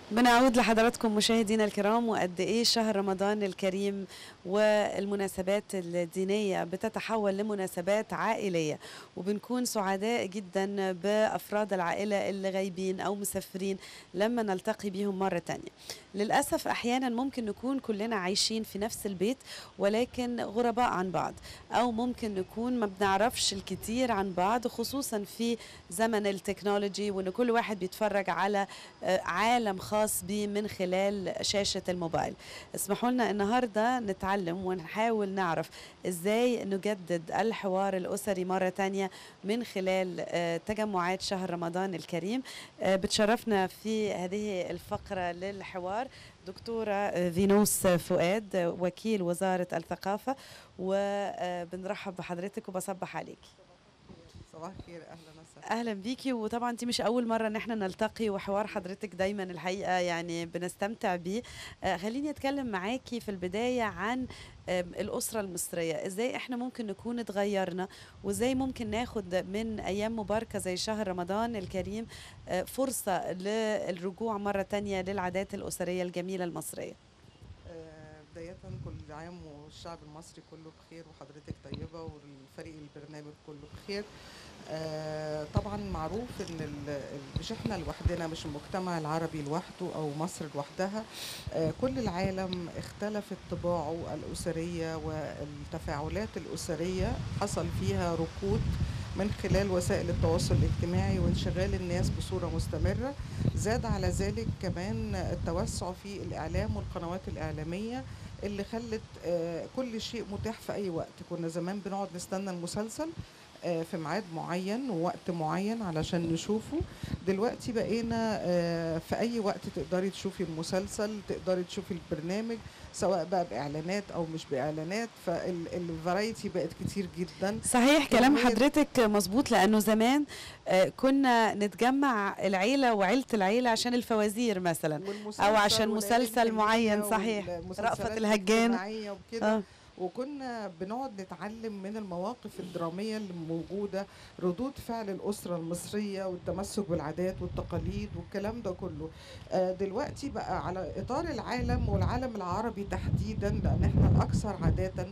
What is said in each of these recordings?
بنعود لحضراتكم مشاهدينا الكرام وقد ايه شهر رمضان الكريم والمناسبات الدينيه بتتحول لمناسبات عائليه وبنكون سعداء جدا بافراد العائله اللي غايبين او مسافرين لما نلتقي بيهم مره تانية للاسف احيانا ممكن نكون كلنا عايشين في نفس البيت ولكن غرباء عن بعض او ممكن نكون ما بنعرفش الكثير عن بعض خصوصا في زمن التكنولوجي وان كل واحد بيتفرج على عالم خاص به من خلال شاشة الموبايل اسمحوا لنا النهاردة نتعلم ونحاول نعرف ازاي نجدد الحوار الأسري مرة تانية من خلال تجمعات شهر رمضان الكريم بتشرفنا في هذه الفقرة للحوار دكتورة فينوس فؤاد وكيل وزارة الثقافة وبنرحب بحضرتك وبصبح عليكي صباح الخير اهلا وسهلا اهلا بيكي وطبعا انت مش اول مره ان احنا نلتقي وحوار حضرتك دايما الحقيقه يعني بنستمتع بيه آه خليني اتكلم معاكي في البدايه عن آه الاسره المصريه ازاي احنا ممكن نكون اتغيرنا وازاي ممكن ناخد من ايام مباركه زي شهر رمضان الكريم آه فرصه للرجوع مره تانية للعادات الاسريه الجميله المصريه بداية كل عام والشعب المصري كله بخير وحضرتك طيبة والفريق البرنامج كله بخير آه طبعا معروف ان مش احنا لوحدنا مش المجتمع العربي لوحده او مصر لوحدها آه كل العالم اختلفت طباعه الاسريه والتفاعلات الاسريه حصل فيها ركود من خلال وسائل التواصل الاجتماعي وانشغال الناس بصوره مستمره زاد على ذلك كمان التوسع في الاعلام والقنوات الاعلاميه اللي خلت آه كل شيء متاح في اي وقت كنا زمان بنقعد نستنى المسلسل في ميعاد معين ووقت معين علشان نشوفه دلوقتي بقينا في اي وقت تقدري تشوفي المسلسل تقدري تشوفي البرنامج سواء بقى باعلانات او مش باعلانات فالفرايتي بقت كتير جدا صحيح كلام حضرتك مظبوط لانه زمان كنا نتجمع العيله وعيله العيله عشان الفوازير مثلا او عشان مسلسل معين صحيح رأفت الهجان آه. وكنا بنقعد نتعلم من المواقف الدرامية اللي موجودة ردود فعل الأسرة المصرية والتمسك بالعادات والتقاليد والكلام ده كله دلوقتي بقى على إطار العالم والعالم العربي تحديدا لأن احنا الأكثر عادة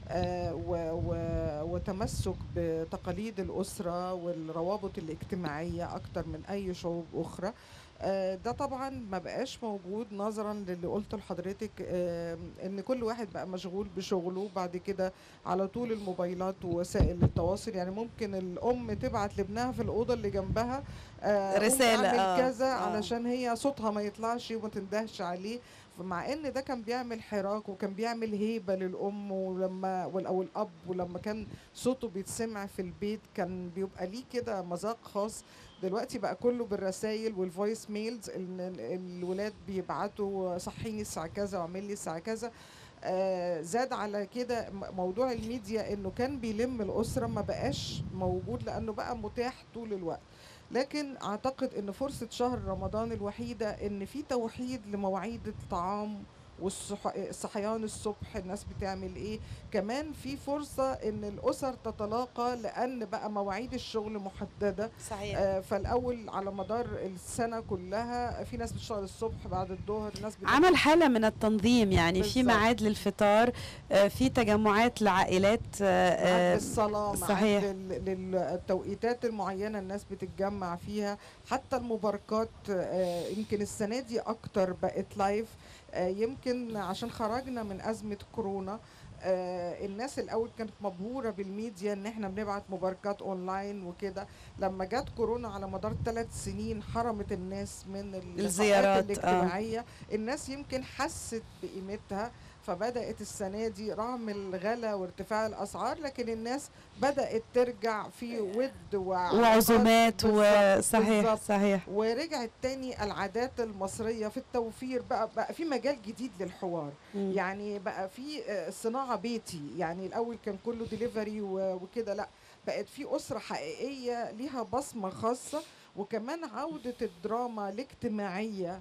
وتمسك بتقاليد الأسرة والروابط الاجتماعية أكتر من أي شعوب أخرى ده طبعا ما بقاش موجود نظرا للي قلته لحضرتك ان كل واحد بقى مشغول بشغله بعد كده على طول الموبايلات ووسائل التواصل يعني ممكن الام تبعت لابنها في الاوضه اللي جنبها رساله آه كذا آه علشان هي صوتها ما يطلعش وما تندهش عليه مع ان ده كان بيعمل حراك وكان بيعمل هيبه للام ولما او الاب ولما كان صوته بيتسمع في البيت كان بيبقى ليه كده مذاق خاص دلوقتي بقى كله بالرسائل والفويس ميلز الولاد بيبعتوا صحيني الساعه كذا واعمل لي الساعه كذا آه زاد على كده موضوع الميديا انه كان بيلم الاسره ما بقاش موجود لانه بقى متاح طول الوقت لكن اعتقد ان فرصه شهر رمضان الوحيده ان في توحيد لمواعيد الطعام والصحيان الصبح الناس بتعمل ايه كمان في فرصة ان الاسر تتلاقى لان بقى مواعيد الشغل محددة صحيح. آه فالاول على مدار السنة كلها في ناس بتشتغل الصبح بعد الظهر ناس عمل حالة من التنظيم يعني بالزبط. في ميعاد للفطار آه في تجمعات لعائلات آه الصلاة صحيح للتوقيتات المعينة الناس بتتجمع فيها حتى المباركات آه يمكن السنة دي اكتر بقت لايف آه يمكن عشان خرجنا من أزمة كورونا آه الناس الأول كانت مبهورة بالميديا إن إحنا بنبعت مباركات أونلاين وكده لما جت كورونا على مدار ثلاث سنين حرمت الناس من الزيارات الاجتماعية آه. الناس يمكن حست بقيمتها فبدات السنه دي رغم الغلا وارتفاع الاسعار لكن الناس بدات ترجع في ود وعزومات وصحيح صحيح ورجعت تاني العادات المصريه في التوفير بقى بقى في مجال جديد للحوار م. يعني بقى في صناعه بيتي يعني الاول كان كله ديليفري وكده لا بقت في اسره حقيقيه ليها بصمه خاصه وكمان عوده الدراما الاجتماعيه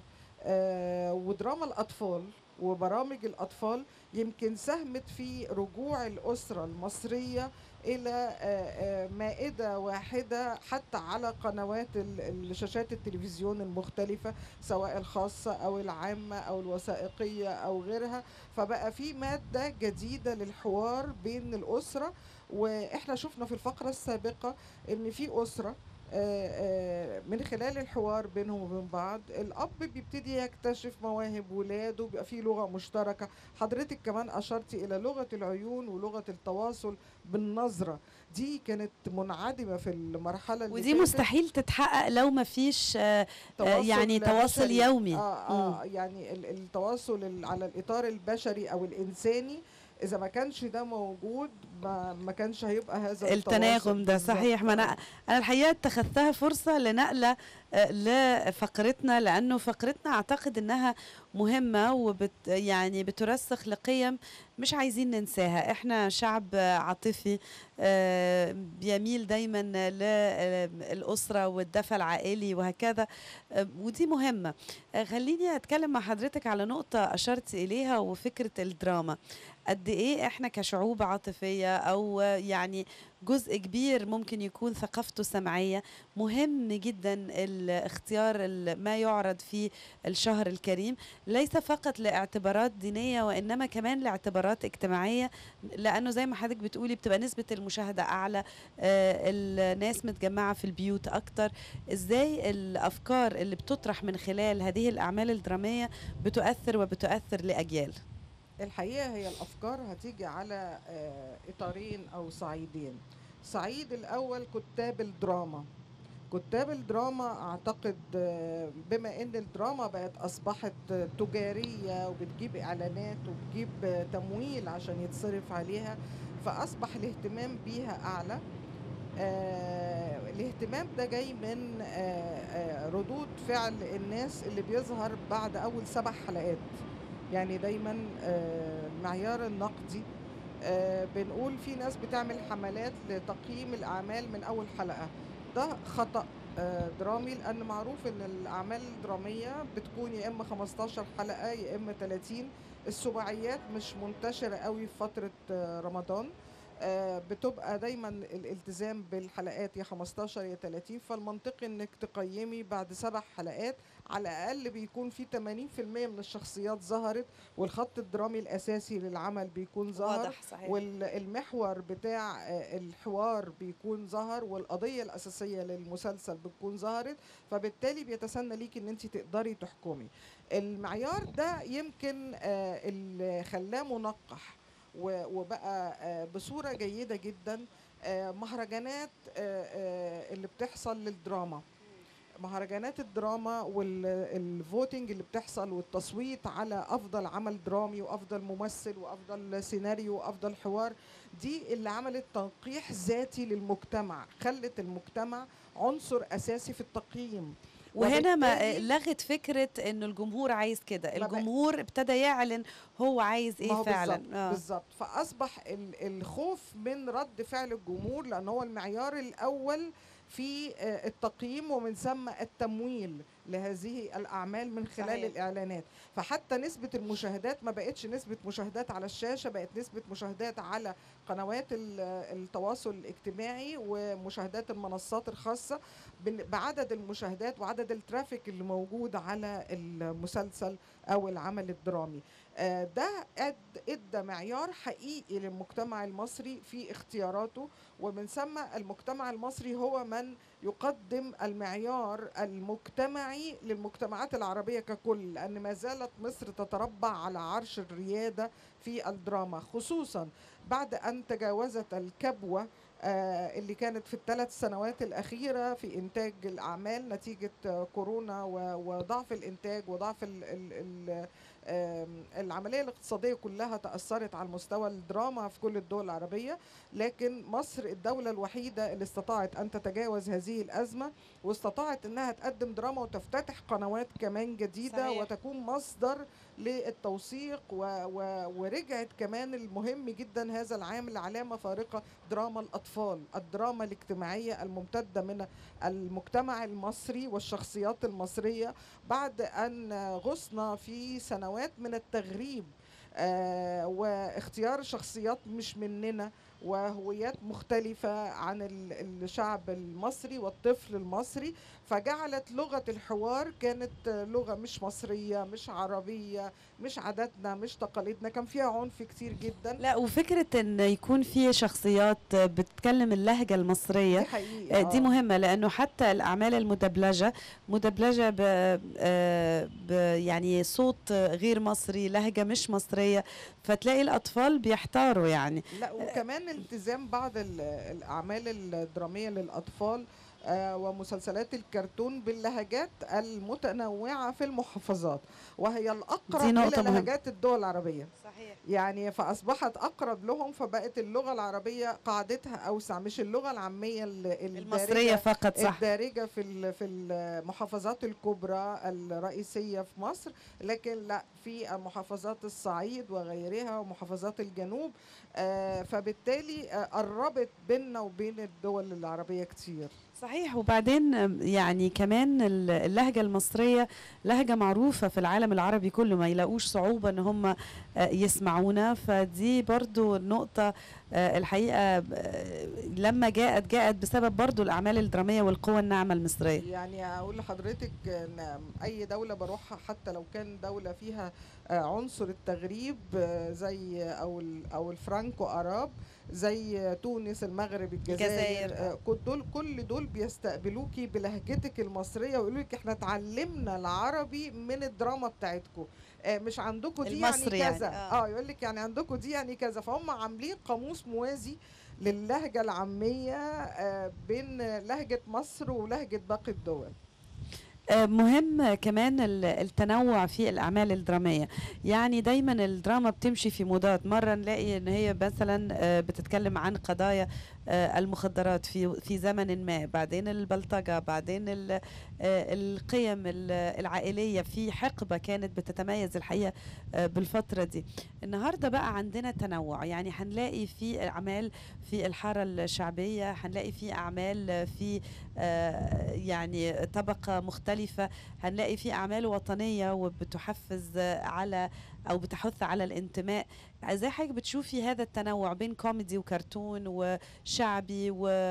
آه ودراما الاطفال وبرامج الأطفال يمكن ساهمت في رجوع الأسرة المصرية الى آه، آه، مائده واحده حتى على قنوات ال- الشاشات التلفزيون المختلفه سواء الخاصه او العامه او الوثائقيه او غيرها فبقى في ماده جديده للحوار بين الاسره واحنا شفنا في الفقره السابقه ان في اسره آه، آه، من خلال الحوار بينهم وبين بعض الاب بيبتدي يكتشف مواهب ولاده بيبقى في لغه مشتركه حضرتك كمان اشرتي الى لغه العيون ولغه التواصل بالنظره دي كانت منعدمه في المرحله اللي ودي فاتت. مستحيل تتحقق لو ما فيش آه، تواصل يعني تواصل بشري. يومي. اه اه يعني ال- التواصل ال- على الاطار البشري او الانساني اذا ما كانش ده موجود ما, ما كانش هيبقى هذا التناغم التواصل ده صحيح بالظبط. ما انا انا الحقيقه اتخذتها فرصه لنقله آه، لفقرتنا لانه فقرتنا اعتقد انها مهمه وبت يعني بترسخ لقيم مش عايزين ننساها احنا شعب آه، عاطفي آه، بيميل دايما للاسره والدفى العائلي وهكذا آه، ودي مهمه آه، خليني اتكلم مع حضرتك على نقطه اشرت اليها وفكره الدراما قد ايه احنا كشعوب عاطفيه او يعني جزء كبير ممكن يكون ثقافته سمعيه مهم جدا الاختيار ال- ما يعرض في الشهر الكريم ليس فقط لاعتبارات دينيه وانما كمان لاعتبارات اجتماعيه لانه زي ما حضرتك بتقولي بتبقى نسبه المشاهده اعلى آه، الناس متجمعه في البيوت اكتر ازاي الافكار اللي بتطرح من خلال هذه الاعمال الدراميه بتؤثر وبتؤثر لاجيال الحقيقه هي الافكار هتيجي على آه، اطارين او صعيدين صعيد الاول كتاب الدراما كتاب الدراما اعتقد آه، بما ان الدراما بقت اصبحت آه، تجاريه وبتجيب اعلانات وبتجيب آه، تمويل عشان يتصرف عليها فاصبح الاهتمام بيها اعلى آه الاهتمام ده جاي من آه آه ردود فعل الناس اللي بيظهر بعد اول سبع حلقات يعني دايما آه المعيار النقدي آه بنقول في ناس بتعمل حملات لتقييم الاعمال من اول حلقه ده خطا آه درامي لان معروف ان الاعمال الدراميه بتكون يا اما 15 حلقه يا اما 30 السباعيات مش منتشره قوي في فتره آه رمضان آه، بتبقى دايما الالتزام بالحلقات يا 15 يا 30 فالمنطقي انك تقيمي بعد سبع حلقات على الاقل بيكون في 80% من الشخصيات ظهرت والخط الدرامي الاساسي للعمل بيكون ظهر واضح صحيح والمحور بتاع آه، الحوار بيكون ظهر والقضيه الاساسيه للمسلسل بتكون ظهرت فبالتالي بيتسنى ليك ان انت تقدري تحكمي المعيار ده يمكن آه، اللي خلاه منقح و- وبقى آه، بصوره جيده جدا آه، مهرجانات آه، آه، اللي بتحصل للدراما مهرجانات الدراما والفوتنج اللي بتحصل والتصويت على افضل عمل درامي وافضل ممثل وافضل سيناريو وافضل حوار دي اللي عملت تنقيح ذاتي للمجتمع خلت المجتمع عنصر اساسي في التقييم وهنا ما وبالتالي- لغت فكره انه الجمهور عايز كده ما بقى- الجمهور ابتدى يعلن هو عايز ما ايه هو فعلا بالظبط آه. بالظبط فاصبح ال- الخوف من رد فعل الجمهور لان هو المعيار الاول في آه، التقييم ومن ثم التمويل لهذه الاعمال من خلال صحيح. الاعلانات فحتى نسبه المشاهدات ما بقتش نسبه مشاهدات على الشاشه بقت نسبه مشاهدات على قنوات ال- التواصل الاجتماعي ومشاهدات المنصات الخاصه بن- بعدد المشاهدات وعدد الترافيك اللي موجود على المسلسل او العمل الدرامي آه، ده أد- ادى معيار حقيقي للمجتمع المصري في اختياراته ومن ثم المجتمع المصري هو من يقدم المعيار المجتمعي للمجتمعات العربيه ككل لان ما زالت مصر تتربع على عرش الرياده في الدراما خصوصا بعد ان تجاوزت الكبوه آه، اللي كانت في الثلاث سنوات الأخيرة في إنتاج الأعمال نتيجة آه، كورونا و- وضعف الإنتاج وضعف ال ال ال آم، العملية الاقتصادية كلها تأثرت على المستوى الدراما في كل الدول العربية لكن مصر الدولة الوحيدة اللي استطاعت أن تتجاوز هذه الأزمة واستطاعت أنها تقدم دراما وتفتتح قنوات كمان جديدة صحيح. وتكون مصدر للتوثيق و و ورجعت كمان المهم جدا هذا العام لعلامة فارقة دراما الأطفال الدراما الاجتماعية الممتدة من المجتمع المصري والشخصيات المصرية بعد أن غصنا في سنوات من التغريب آه واختيار شخصيات مش مننا وهويات مختلفة عن ال- الشعب المصري والطفل المصري فجعلت لغة الحوار كانت لغة مش مصرية مش عربية مش عاداتنا مش تقاليدنا كان فيها عنف كتير جدا لا وفكرة ان يكون في شخصيات بتتكلم اللهجة دي المصرية حقيقة آه، دي آه. مهمة لأنه حتى الأعمال المدبلجة مدبلجة ب آه، ب يعني صوت غير مصري لهجة مش مصرية فتلاقي الأطفال بيحتاروا يعني لا وكمان التزام بعض ال- الأعمال الدرامية للأطفال آه، ومسلسلات الكرتون باللهجات المتنوعة في المحافظات وهي دي الأقرب نقطة إلى مهمة. لهجات الدول العربية صحيح يعني فأصبحت أقرب لهم فبقت اللغة العربية قاعدتها أوسع مش اللغة العامية ال- المصرية الدارجة فقط صح الدارجة في ال- في المحافظات الكبرى الرئيسية في مصر لكن لا في محافظات الصعيد وغيرها ومحافظات الجنوب آه، فبالتالي آه، قربت بيننا وبين الدول العربية كتير صحيح وبعدين آم، يعني كمان ال- اللهجة المصرية لهجة معروفة في العالم العربي كله ما يلاقوش صعوبة ان هم آه، يسمعونا فدي برضو نقطة آه، الحقيقة آه، لما جاءت جاءت بسبب برضو الأعمال الدرامية والقوة الناعمة المصرية يعني اقول لحضرتك ان اي دوله بروحها حتى لو كان دوله فيها آه، عنصر التغريب آه، زي او ال- او الفرانكو اراب زي تونس المغرب الجزائر الجزائر. آه، كل دول كل دول بيستقبلوكي بلهجتك المصريه ويقولوا لك احنا اتعلمنا العربي من الدراما بتاعتكم آه، مش عندكم دي المصري يعني يعني، كذا آه. اه يقول لك يعني عندكم دي يعني كذا فهم عاملين قاموس موازي للهجة العامية آه، بين لهجة مصر ولهجة باقي الدول آه، مهم كمان ال- التنوع في الأعمال الدرامية يعني دايما الدراما بتمشي في موضات مرة نلاقي ان هي مثلا آه، بتتكلم عن قضايا آه، المخدرات في في زمن ما بعدين البلطجة بعدين ال- آه، القيم ال- العائلية في حقبة كانت بتتميز الحقيقة آه، بالفترة دي النهاردة بقى عندنا تنوع يعني هنلاقي في أعمال في الحارة الشعبية هنلاقي في أعمال في آه، يعني طبقة مختلفة هنلاقي في أعمال وطنية وبتحفز آه، على أو بتحث على الانتماء ازاي حضرتك بتشوفي هذا التنوع بين كوميدي وكرتون وشعبي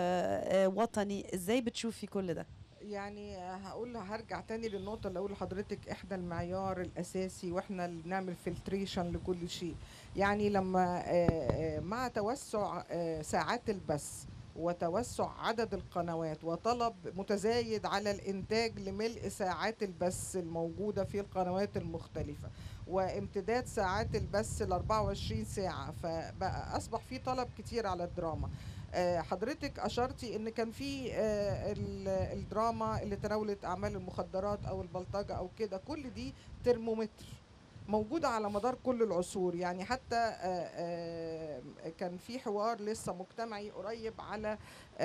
ووطني ازاي بتشوفي كل ده يعني هقول هرجع تاني للنقطة اللي أقول لحضرتك إحنا المعيار الأساسي وإحنا اللي بنعمل فلتريشن لكل شيء يعني لما آه، آه، مع توسع آه، ساعات البث وتوسع عدد القنوات وطلب متزايد على الإنتاج لملء ساعات البث الموجودة في القنوات المختلفة وامتداد ساعات البث ل 24 ساعة فبقى أصبح في طلب كتير على الدراما آه، حضرتك اشرتي ان كان في آه، ال- الدراما اللي تناولت اعمال المخدرات او البلطجه او كده كل دي ترمومتر موجودة على مدار كل العصور يعني حتى آه، آه، كان في حوار لسه مجتمعي قريب على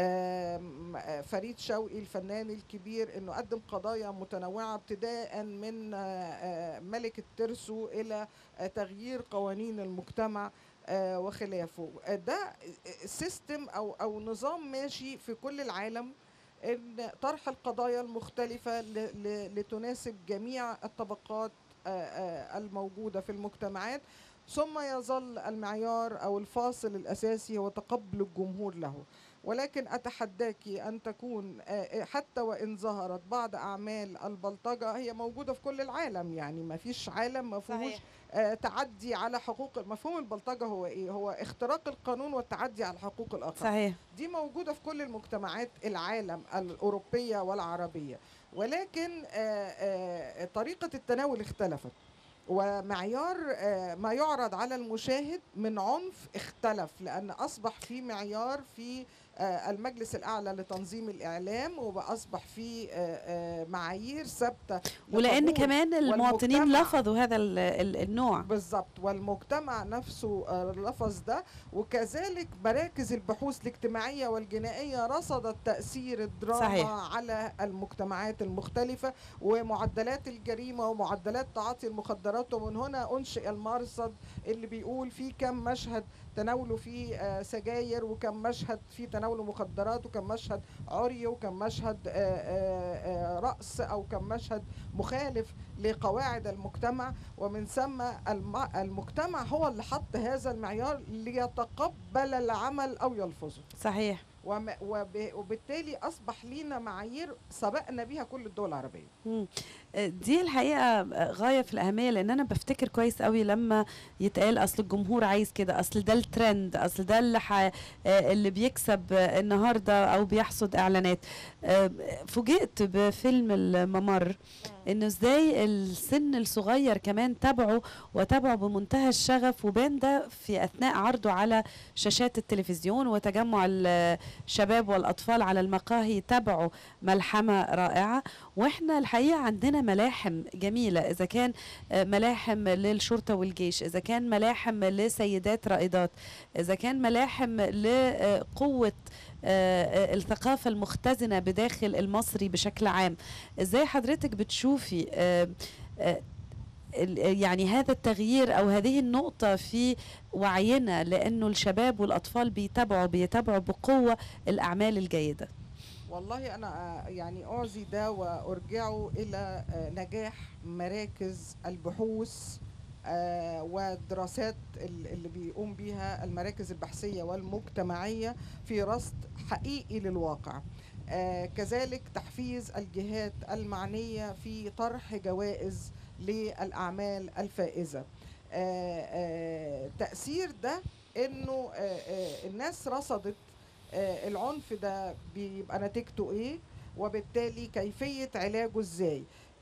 آم، آه، فريد شوقي الفنان الكبير انه قدم قضايا متنوعة ابتداء من آه، آه، ملك الترسو الى آه، تغيير قوانين المجتمع آه، وخلافه آه، ده سيستم او او نظام ماشي في كل العالم ان طرح القضايا المختلفه ل- ل- لتناسب جميع الطبقات آه، آه، الموجوده في المجتمعات ثم يظل المعيار او الفاصل الاساسي هو تقبل الجمهور له ولكن اتحداك ان تكون آه، آه، حتى وان ظهرت بعض اعمال البلطجه هي موجوده في كل العالم يعني ما فيش عالم ما فيهوش آه، تعدي على حقوق مفهوم البلطجه هو ايه هو اختراق القانون والتعدي على حقوق الاخر صحيح دي موجوده في كل المجتمعات العالم الاوروبيه والعربيه ولكن آه، آه، طريقه التناول اختلفت ومعيار آه، ما يعرض على المشاهد من عنف اختلف لان اصبح في معيار في آه، المجلس الاعلى لتنظيم الاعلام واصبح في آه، آه، معايير ثابته ولان لقبول كمان المواطنين والمجتمع. لفظوا هذا ال- ال- النوع بالظبط والمجتمع نفسه آه، لفظ ده وكذلك مراكز البحوث الاجتماعية والجنائية رصدت تأثير الدراما صحيح. على المجتمعات المختلفة ومعدلات الجريمة ومعدلات تعاطي المخدرات ومن هنا أنشئ المرصد اللي بيقول في كم مشهد تناولوا فيه آه، سجاير وكم مشهد فيه تناول تناول مخدرات وكان مشهد عري وكان مشهد آه، آه، آه، رقص او كان مشهد مخالف لقواعد المجتمع ومن ثم الم- المجتمع هو اللي حط هذا المعيار ليتقبل العمل او يلفظه صحيح وم- وب- وبالتالي اصبح لينا معايير سبقنا بيها كل الدول العربيه مم. دي الحقيقة غاية في الأهمية لأن أنا بفتكر كويس قوي لما يتقال أصل الجمهور عايز كده أصل ده الترند أصل ده اللي, ح... اللي بيكسب النهاردة أو بيحصد إعلانات آه، فوجئت بفيلم الممر إنه إزاي السن الصغير كمان تابعه وتابعه بمنتهى الشغف وبان ده في أثناء عرضه على شاشات التلفزيون وتجمع الشباب والأطفال على المقاهي تابعوا ملحمة رائعة واحنا الحقيقه عندنا ملاحم جميله اذا كان آه، ملاحم للشرطه والجيش اذا كان ملاحم لسيدات رائدات اذا كان ملاحم لقوه آه، الثقافة المختزنة بداخل المصري بشكل عام ازاي حضرتك بتشوفي آه، آه، ال- يعني هذا التغيير او هذه النقطة في وعينا لانه الشباب والاطفال بيتابعوا بيتابعوا بقوة الاعمال الجيدة والله انا آه، يعني اعزي ده وارجعه الى آه، نجاح مراكز البحوث آه، والدراسات ال- اللي بيقوم بيها المراكز البحثيه والمجتمعيه في رصد حقيقي للواقع آه، كذلك تحفيز الجهات المعنيه في طرح جوائز للاعمال الفائزه آه، آه، تاثير ده انه آه، آه، الناس رصدت آه، العنف ده بيبقى نتيجته ايه وبالتالي كيفية علاجه ازاي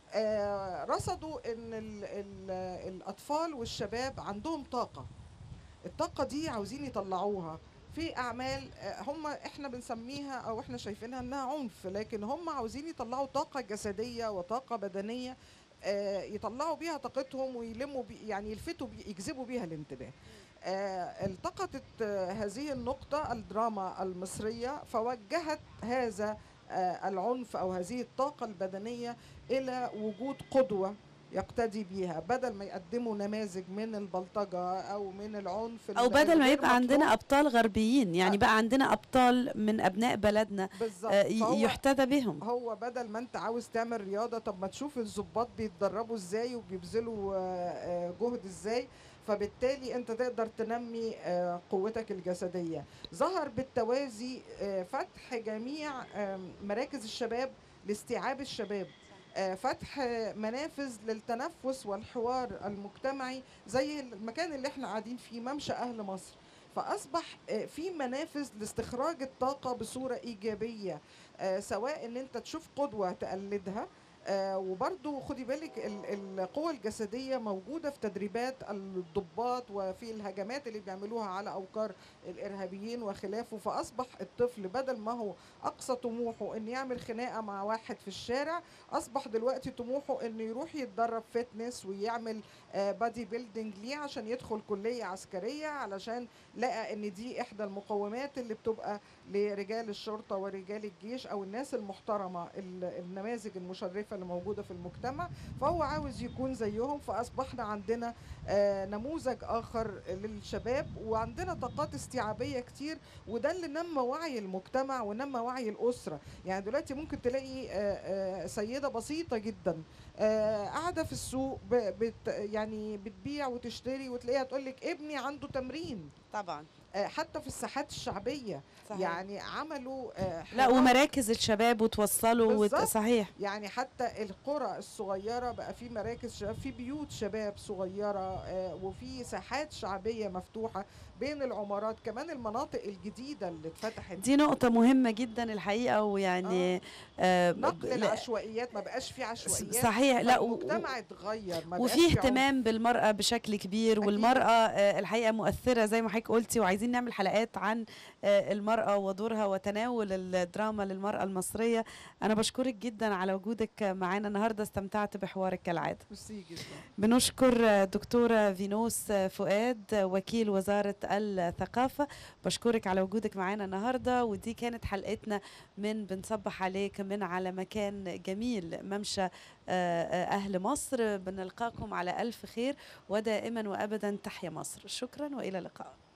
آه، رصدوا ان ال ال الاطفال والشباب عندهم طاقة الطاقة دي عاوزين يطلعوها في اعمال آه، هم احنا بنسميها او احنا شايفينها انها عنف لكن هم عاوزين يطلعوا طاقة جسدية وطاقة بدنية آه، يطلعوا بيها طاقتهم ويلموا بي يعني يلفتوا بي يجذبوا بيها الانتباه آه، التقطت آه، هذه النقطة الدراما المصرية فوجهت هذا آه، العنف أو هذه الطاقة البدنية إلى وجود قدوة يقتدي بيها بدل ما يقدموا نماذج من البلطجة أو من العنف او ال- بدل ما الغير يبقى عندنا مطلوب. ابطال غربيين يعني آه. بقى عندنا ابطال من ابناء بلدنا بالظبط آه، ي- فهو- يحتذى بهم هو بدل ما انت عاوز تعمل رياضه طب ما تشوف الضباط بيتدربوا ازاي وبيبذلوا آه، آه، جهد ازاي فبالتالي انت تقدر تنمي آه، قوتك الجسديه ظهر بالتوازي آه، فتح جميع آم، مراكز الشباب لاستيعاب الشباب آه، فتح آه، منافذ للتنفس والحوار المجتمعي زي المكان اللي احنا قاعدين فيه ممشى اهل مصر فاصبح آه، في منافذ لاستخراج الطاقه بصوره ايجابيه آه، سواء ان انت تشوف قدوه تقلدها آه، وبرضو خدي بالك ال- القوة الجسدية موجودة في تدريبات الضباط وفي الهجمات اللي بيعملوها على أوكار الإرهابيين وخلافه فأصبح الطفل بدل ما هو أقصى طموحه إن يعمل خناقة مع واحد في الشارع أصبح دلوقتي طموحه إنه يروح يتدرب فتنس ويعمل بادي بيلدينج ليه عشان يدخل كلية عسكرية علشان لقى إن دي إحدى المقومات اللي بتبقى لرجال الشرطة ورجال الجيش أو الناس المحترمة ال- النماذج المشرفة اللي موجودة في المجتمع فهو عاوز يكون زيهم فأصبحنا عندنا آه، نموذج آخر للشباب وعندنا طاقات استيعابية كتير وده اللي نمى وعي المجتمع ونمى وعي الأسرة يعني دلوقتي ممكن تلاقي آه، آه، سيدة بسيطة جدا آه، قاعدة في السوق ب- بت يعني بتبيع وتشتري وتلاقيها تقول لك ابني عنده تمرين طبعا آه، حتى في الساحات الشعبية صحيح. يعني عملوا آه، لا حوار ومراكز الشباب وتوصلوا وت... بالظبط. صحيح يعني حتى القرى الصغيرة بقى في مراكز شباب في بيوت شباب صغيرة آه، وفي ساحات شعبية مفتوحة بين العمارات كمان المناطق الجديدة اللي اتفتحت دي نقطة مهمة جدا الحقيقة ويعني آه. ب- نقل لا، العشوائيات ما بقاش في عشوائيات صحيح لا و- المجتمع اتغير ما بقاش وفي عنف. اهتمام بالمرأة بشكل كبير أكيد. والمرأة آه، الحقيقة مؤثرة زي ما حضرتك قلتي وعايزين نعمل حلقات عن آه، المرأة ودورها وتناول الدراما للمرأة المصرية أنا بشكرك جدا على وجودك معانا النهاردة استمتعت بحوارك كالعادة ميرسي جدا بنشكر آه، دكتورة فينوس آه، فؤاد آه، وكيل وزارة الثقافة بشكرك على وجودك معانا النهاردة ودي كانت حلقتنا من بنصبح عليك من على مكان جميل ممشى آه، آه، أهل مصر بنلقاكم على ألف خير ودائما وأبدا تحيا مصر شكرا وإلى اللقاء